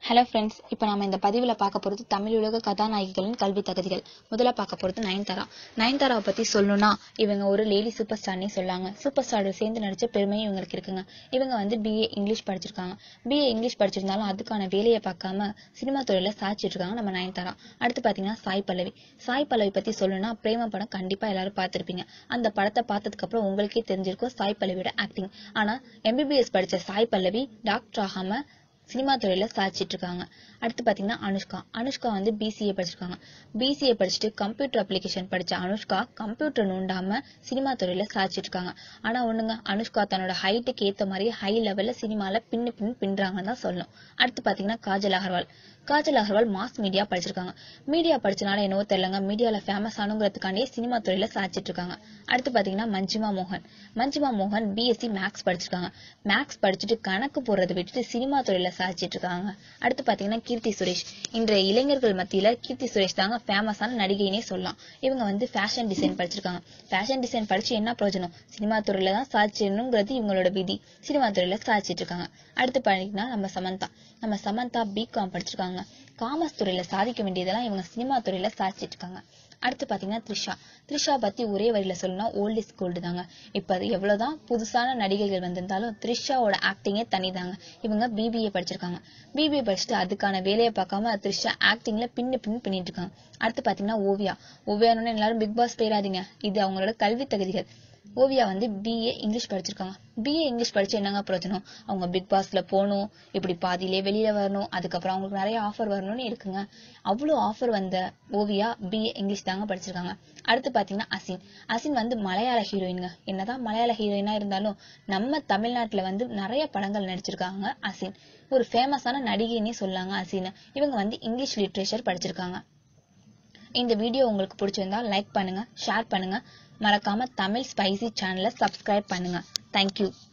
hello friends இப்போ நம்ம இந்த பதிவில் பார்க்க போகிறது தமிழுலக கதாநாயகிகளின் கல்வி தகுதிகள் முதல்ல பார்க்க போகிறது நயன்தாரா நயன்தாராவை பற்றி சொல்லணும்னா இவங்க ஒரு லேடி சூப்பர் ஸ்டார்னே சொல்லாங்க சூப்பர் ஸ்டாரோட சேர்ந்து நடித்த பெருமையும் இவங்களுக்கு இருக்குங்க இவங்க வந்து பிஏ இங்கிலீஷ் படிச்சிருக்காங்க பிஏ இங்கிலீஷ் படிச்சிருந்தாலும் அதுக்கான வேலையை பார்க்காம சினிமா துறையில் சாதிச்சிட்டு இருக்காங்க நம்ம நயன்தாரா அடுத்து பார்த்தீங்கன்னா சாய் பல்லவி சாய் பல்லவி பற்றி சொல்லணும்னா பிரேம படம் கண்டிப்பாக எல்லாரும் பார்த்துருப்பீங்க அந்த படத்தை பார்த்ததுக்கப்புறம் உங்களுக்கே தெரிஞ்சிருக்கும் சாய் பல்லவியோட ஆக்டிங் ஆனால் எம்பிபிஎஸ் படித்த சாய் பல்லவி டாக்டர் ஆகாம சினிமா துறையில சாதிச்சிட்டு இருக்காங்க அடுத்து பாத்தீங்கன்னா அனுஷ்கா அனுஷ்கா வந்து பிசிஏ படிச்சிருக்காங்க பிசிஏ படிச்சுட்டு கம்ப்யூட்டர் அப்ளிகேஷன் படிச்ச அனுஷ்கா கம்ப்யூட்டர் நோண்டாம சினிமா துறையில சாதிச்சிட்டு இருக்காங்க ஆனா ஒண்ணுங்க அனுஷ்கா தன்னோட ஹைட்டுக்கு ஏத்த மாதிரி ஹை லெவல்ல சினிமால பின்னு பின் பின்றாங்கன்னு தான் சொல்லணும் அடுத்து பாத்தீங்கன்னா காஜல் அகர்வால் காஜல் அகர்வால் மாஸ் மீடியா படிச்சிருக்காங்க மீடியா படிச்சனால என்னவோ தெரியலங்க மீடியால ஃபேமஸ் ஆனுங்கிறதுக்காண்டியே சினிமா துறையில சாதிச்சிட்டு இருக்காங்க அடுத்து பாத்தீங்கன்னா மஞ்சிமா மோகன் மஞ்சிமா மோகன் பிஎஸ்சி மேக்ஸ் படிச்சிருக்காங்க மேக்ஸ் படிச்சுட்டு கணக்கு போடுறதை விட்டுட்டு சினிமா துறையில சாதிச்சிட்டு இருக்காங்க அடுத்து பாத்தீங்கன்னா கீர்த்தி சுரேஷ் இன்றைய இளைஞர்கள் மத்தியில கீர்த்தி சுரேஷ் தாங்க ஃபேமஸான நடிகைனே சொல்லலாம் இவங்க வந்து ஃபேஷன் டிசைன் படிச்சிருக்காங்க ஃபேஷன் டிசைன் படிச்சு என்ன பிரயோஜனம் சினிமா துறையில தான் சாதிச்சிடணுங்கிறது இவங்களோட விதி சினிமா துறையில சாதிச்சிட்டு இருக்காங்க அடுத்து பாத்தீங்கன்னா நம்ம சமந்தா நம்ம சமந்தா பிகாம் படிச்சிருக்காங்க காமர்ஸ் துறையில சாதிக்க வேண்டியதெல்லாம் இவங்க சினிமா துறையில சாதிச்சிட்டு இருக்காங்க அடுத்து பாத்தீங்கன்னா த்ரிஷா த்ரிஷா பத்தி ஒரே வரியில சொல்லணும்னா ஓல்ட் இஸ் கோல்டு தாங்க இப்ப அது எவ்வளவுதான் புதுசான நடிகைகள் வந்திருந்தாலும் த்ரிஷாவோட ஆக்டிங்கே தனிதாங்க இவங்க பிபிஏ படிச்சிருக்காங்க பிபிஏ படிச்சுட்டு அதுக்கான வேலையை பார்க்காம த்ரிஷா ஆக்டிங்ல பின்னு பின்னு பண்ணிட்டு இருக்காங்க அடுத்து பாத்தீங்கன்னா ஓவியா ஓவியானோட எல்லாரும் பிக் பாஸ் போயிடாதீங்க இது அவங்களோட கல்வி தகுதிகள் ஓவியா வந்து பிஏ இங்கிலீஷ் படிச்சிருக்காங்க பிஏ இங்கிலீஷ் படிச்சு என்னங்க பிரயோஜனம் அவங்க பிக் பாஸ்ல போகணும் இப்படி பாதியிலே வெளியில வரணும் அதுக்கப்புறம் அவங்களுக்கு நிறைய ஆஃபர் வரணும்னு இருக்குங்க அவ்வளோ ஆஃபர் வந்த ஓவியா பிஏ இங்கிலீஷ் தாங்க படிச்சிருக்காங்க அடுத்து பாத்தீங்கன்னா அசின் அசின் வந்து மலையாள ஹீரோயின்ங்க என்னதான் மலையாள ஹீரோயினா இருந்தாலும் நம்ம தமிழ்நாட்டுல வந்து நிறைய படங்கள் நடிச்சிருக்காங்க அசின் ஒரு ஃபேமஸான நடிகைன்னே சொல்லாங்க அசின் இவங்க வந்து இங்கிலீஷ் லிட்ரேச்சர் படிச்சிருக்காங்க இந்த வீடியோ உங்களுக்கு பிடிச்சிருந்தா லைக் பண்ணுங்க ஷேர் பண்ணுங்க மறக்காம தமிழ் ஸ்பைசி சேனலை சப்ஸ்கிரைப் பண்ணுங்க தேங்க்யூ